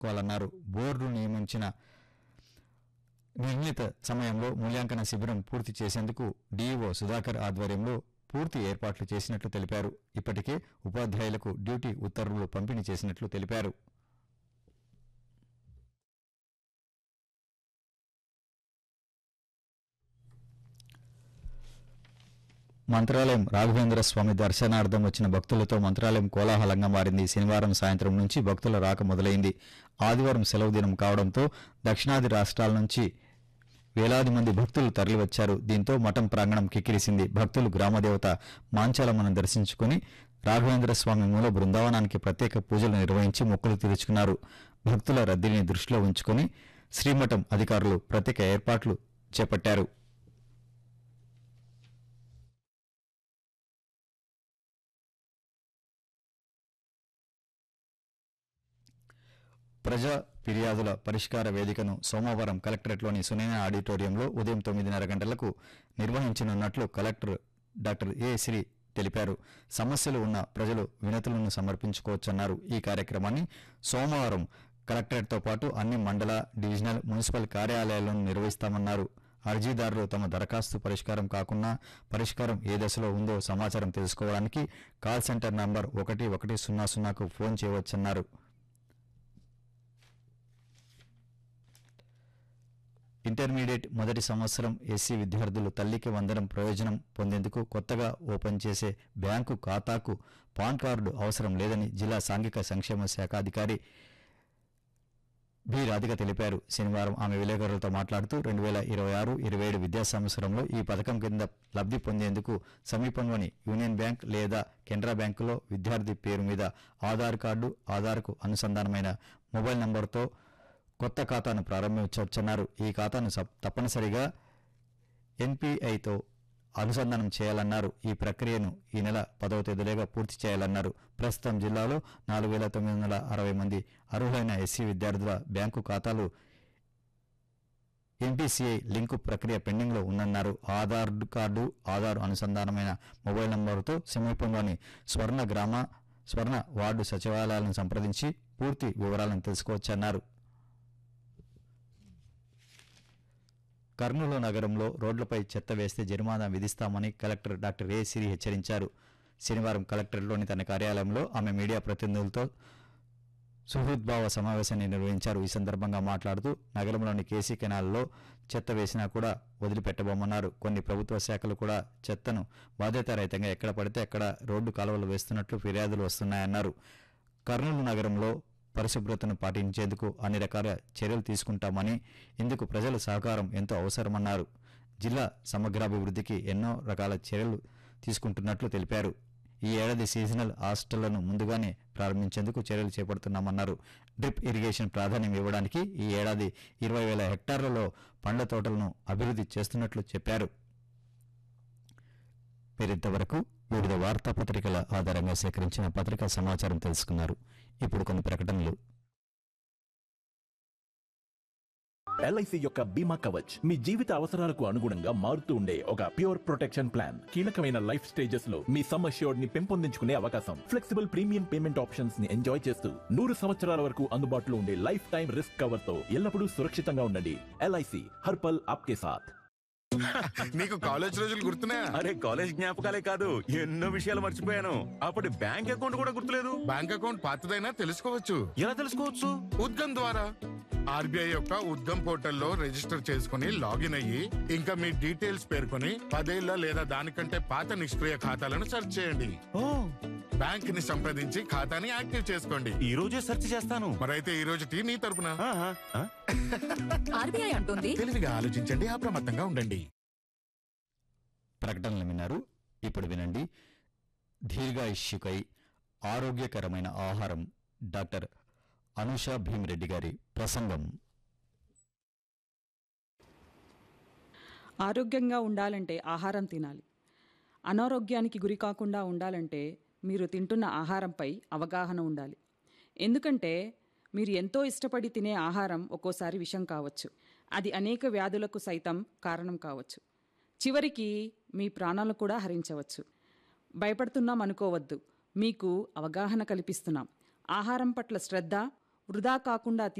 చేసుకోవాలన్నారు board నియమించిన నిర్ణీత సమయంలో మూల్యాంకన శిబిరం పూర్తి చేసేందుకు డీఈఓ సుధాకర్ ఆధ్వర్యంలో పూర్తి ఏర్పాట్లు చేసినట్లు తెలిపారు ఇప్పటికే ఉపాధ్యాయులకు డ్యూటీ ఉత్తర్వులు పంపిణీ చేసినట్లు తెలిపారు మంత్రాలయం రాఘవేంద్ర స్వామి దర్శనార్థం వచ్చిన భక్తులతో మంత్రాలయం కోలాహలంగా మారింది శనివారం సాయంత్రం నుంచి భక్తుల రాక మొదలైంది ఆదివారం సెలవు దినం కావడంతో దక్షిణాది రాష్ట్రాల నుంచి వేలాది మంది భక్తులు తరలివచ్చారు దీంతో మఠం ప్రాంగణం కిక్కిరిసింది భక్తులు గ్రామదేవత మాంచాలమ్మను దర్శించుకుని రాఘవేంద్ర స్వామి మూల బృందావనానికి ప్రత్యేక పూజలు నిర్వహించి మొక్కులు తీర్చుకున్నారు భక్తుల రద్దీని దృష్టిలో ఉంచుకుని శ్రీమఠం అధికారులు ప్రత్యేక ఏర్పాట్లు చేపట్టారు ప్రజా ఫిర్యాదుల పరిష్కార వేదికను సోమవారం కలెక్టరేట్లోని సునైన ఆడిటోరియంలో ఉదయం తొమ్మిదిన్నర గంటలకు నిర్వహించనున్నట్లు కలెక్టర్ డాక్టర్ ఏ శ్రీ తెలిపారు సమస్యలు ఉన్న ప్రజలు వినతులను సమర్పించుకోవచ్చన్నారు ఈ కార్యక్రమాన్ని సోమవారం కలెక్టరేట్తో పాటు అన్ని మండల డివిజనల్ మున్సిపల్ కార్యాలయాలను నిర్వహిస్తామన్నారు అర్జీదారులు తమ దరఖాస్తు పరిష్కారం కాకున్నా పరిష్కారం ఏ దశలో ఉందో సమాచారం తెలుసుకోవడానికి కాల్ సెంటర్ నంబర్ ఒకటి ఒకటి సున్నా సున్నాకు ఫోన్ చేయవచ్చన్నారు ఇంటర్మీడియట్ మొదటి సంవత్సరం ఎస్సీ విద్యార్థులు తల్లికి వందనం ప్రయోజనం పొందేందుకు కొత్తగా ఓపెన్ చేసే బ్యాంకు ఖాతాకు పాన్ కార్డు అవసరం లేదని జిల్లా సాంఘిక సంక్షేమ శాఖ అధికారి బి రాధిక తెలిపారు శనివారం ఆమె విలేకరులతో మాట్లాడుతూ రెండు వేల ఇరవై ఆరు ఇరవై ఏడు విద్యా సంవత్సరంలో ఈ పథకం కింద లబ్ధి పొందేందుకు సమీపంలోని యూనియన్ బ్యాంక్ లేదా కెనరా బ్యాంకులో విద్యార్థి పేరు మీద ఆధార్ కార్డు ఆధార్కు అనుసంధానమైన మొబైల్ నంబర్తో కొత్త ఖాతాను ప్రారంభించవచ్చన్నారు ఈ ఖాతాను సప్- తప్పనిసరిగా ఎన్పిఐతో అనుసంధానం చేయాలన్నారు ఈ ప్రక్రియను ఈ నెల పదవ తేదీలోగా పూర్తి చేయాలన్నారు ప్రస్తుతం జిల్లాలో నాలుగు వేల తొమ్మిది వందల అరవై మంది అర్హులైన ఎస్సీ విద్యార్థుల బ్యాంకు ఖాతాలు ఎన్పిసిఐ లింకు ప్రక్రియ పెండింగ్లో ఉందన్నారు ఆధార్ కార్డు ఆధార్ అనుసంధానమైన మొబైల్ నంబరుతో సమీపంలోని స్వర్ణ గ్రామ స్వర్ణ వార్డు సచివాలయాలను సంప్రదించి పూర్తి వివరాలను తెలుసుకోవచ్చన్నారు కర్నూలు నగరంలో రోడ్లపై చెత్త వేస్తే జరిమానా విధిస్తామని కలెక్టర్ డాక్టర్ ఏ సిరి హెచ్చరించారు శనివారం కలెక్టరేట్లోని తన కార్యాలయంలో ఆమె మీడియా ప్రతినిధులతో సుహృద్భావ సమావేశాన్ని నిర్వహించారు ఈ సందర్భంగా మాట్లాడుతూ నగరంలోని కేసీ కెనాల్లో చెత్త వేసినా కూడా వదిలిపెట్టబోమన్నారు కొన్ని ప్రభుత్వ శాఖలు కూడా చెత్తను బాధ్యతారహితంగా ఎక్కడ పడితే అక్కడ రోడ్డు కాలువలు వేస్తున్నట్లు ఫిర్యాదులు వస్తున్నాయన్నారు కర్నూలు నగరంలో పరిశుభ్రతను పాటించేందుకు అన్ని రకాల చర్యలు తీసుకుంటామని ఇందుకు ప్రజల సహకారం ఎంతో అవసరమన్నారు జిల్లా సమగ్రాభివృద్ధికి ఎన్నో రకాల చర్యలు తీసుకుంటున్నట్లు తెలిపారు ఈ ఏడాది సీజనల్ హాస్టళ్లను ముందుగానే ప్రారంభించేందుకు చర్యలు చేపడుతున్నామన్నారు డ్రిప్ ఇరిగేషన్ ప్రాధాన్యం ఇవ్వడానికి ఈ ఏడాది ఇరవై వేల హెక్టార్లలో పండ్ల తోటలను అభివృద్ధి చేస్తున్నట్లు చెప్పారు మీరింతవరకు వివిధ వార్తాపత్రికల ఆధారంగా సేకరించిన పత్రికా సమాచారం తెలుసుకున్నారు ఇప్పుడు కొన్ని ప్రకటనలు ఎల్ఐసి యొక్క బీమా కవచ్ మీ జీవిత అవసరాలకు అనుగుణంగా మారుతూ ఉండే ఒక ప్యూర్ ప్రొటెక్షన్ ప్లాన్ కీలకమైన లైఫ్ స్టేజెస్ లో మీ సమ్ అష్యూర్డ్ ని పెంపొందించుకునే అవకాశం ఫ్లెక్సిబుల్ ప్రీమియం పేమెంట్ ఆప్షన్స్ ని ఎంజాయ్ చేస్తూ నూరు సంవత్సరాల వరకు అందుబాటులో ఉండే లైఫ్ టైం రిస్క్ కవర్ తో ఎల్లప్పుడూ సురక్షితంగా ఉండండి ఎల్ఐసి హర్పల్ ఆప్కే సాథ్ నీకు కాలేజ్ రోజులు గుర్తున్నాయా అరే కాలేజ్ జ్ఞాపకాలే కాదు ఎన్నో విషయాలు మర్చిపోయాను అప్పటి బ్యాంక్ అకౌంట్ కూడా గుర్తులేదు బ్యాంక్ అకౌంట్ పాతదైనా తెలుసుకోవచ్చు ఎలా తెలుసుకోవచ్చు ఉద్గమ్ ద్వారా ఆర్బీఐ యొక్క ఉద్గమ్ పోర్టల్లో రిజిస్టర్ చేసుకుని లాగిన్ అయ్యి ఇంకా మీ డీటెయిల్స్ పేర్కొని పదేళ్ల లేదా దానికంటే పాత నిష్క్రియ ఖాతాలను సెర్చ్ చేయండి ఓ బ్యాంక్ ని సంప్రదించి ఖాతాని యాక్టివ్ చేసుకోండి ఈ రోజే సెర్చ్ చేస్తాను మరైతే ఈ రోజు టీ నీ తరపున ఆహా, ఆ? ఆర్బీఐ అంటుంది తెలివిగా ఆలోచించండి అప్రమత్తంగా ఉండండి ప్రకటనలు విన్నారు ఇప్పుడు వినండి దీర్ఘాయుష్యుకై ఆరోగ్యకరమైన ఆహారం డాక్టర్ అనుష భీమిరెడ్డి గారి ప్రసంగం ఆరోగ్యంగా ఉండాలంటే ఆహారం తినాలి అనారోగ్యానికి గురి కాకుండా ఉండాలంటే మీరు తింటున్న ఆహారంపై అవగాహన ఉండాలి ఎందుకంటే మీరు ఎంతో ఇష్టపడి తినే ఆహారం ఒక్కోసారి విషం కావచ్చు అది అనేక వ్యాధులకు సైతం కారణం కావచ్చు చివరికి మీ ప్రాణాలు కూడా హరించవచ్చు భయపడుతున్నాం అనుకోవద్దు మీకు అవగాహన కల్పిస్తున్నాం ఆహారం పట్ల శ్రద్ధ వృధా కాకుండా